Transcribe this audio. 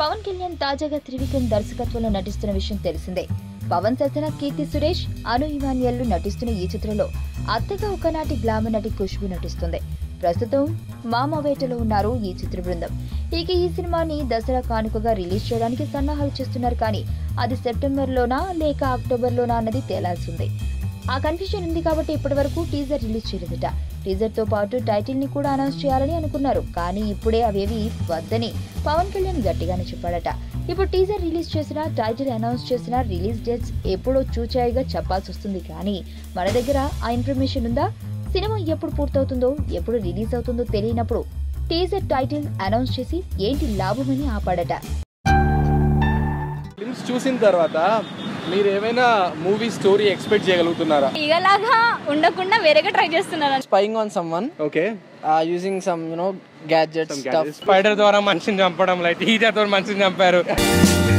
పవన్ కళ్యాణ్ తాజాగా త్రివిక్రమ్ దర్శకత్వంలో నటిస్తున్న విషయం తెలిసిందే పవన్ సరసన కీర్తి సురేష్ అను ఇమాన్యుయల్ నటిస్తున్న ఈ చిత్రంలో అత్తగా ఒకనాటి గ్లామర్ నటి ఖుష్బు నటిస్తుంది ప్రస్తుతం మామ వేటలో ఉన్నారు ఈ చిత్ర బృందం ఇక ఈ సినిమాని దసరా కానుకగా రిలీజ్ చేయడానికి సన్నాహాలు చేస్తున్నారు కానీ అది సెప్టెంబర్లోనా లేక అక్టోబర్లోనా అన్నది తేలాల్సి ఉంది ఆ కన్ఫ్యూజన్ ఉంది కాబట్టి ఇప్పటి వరకు టీజర్ రిలీజ్ చేయలేదట టీజర్ తో పాటు టైటిల్ ని కూడా అనౌన్స్ చేయాలని అనుకున్నారు కానీ ఇప్పుడే అవేవి వద్దని పవన్ కళ్యాణ్ గట్టిగానే చెప్పాడట ఇప్పుడు టీజర్ రిలీజ్ చేసినా టైటిల్ అనౌన్స్ చేసినా రిలీజ్ డేట్స్ ఎప్పుడో చూచాయిగా చెప్పాల్సి వస్తుంది కానీ మన దగ్గర ఆ ఇన్ఫర్మేషన్ ఉందా సినిమా ఎప్పుడు పూర్తవుతుందో ఎప్పుడు రిలీజ్ అవుతుందో తెలియనప్పుడు టీజర్ టైటిల్ అనౌన్స్ చేసి ఏంటి లాభమని ఆపాడట ఫిల్మ్స్ చూసిన తర్వాత మీరు ఏమైనా మూవీ స్టోరీ ఎక్స్పెక్ట్ చేయగలుగుతున్నారా ఇగలాగా ఉండకుండా వేరేగా ట్రై చేస్తున్నారు spying on someone okay uh, using some you know gadgets stuff Spyder ద్వారా మనిషిని చంపడం లైక్ హీటర్ తో మనిషిని చంపారు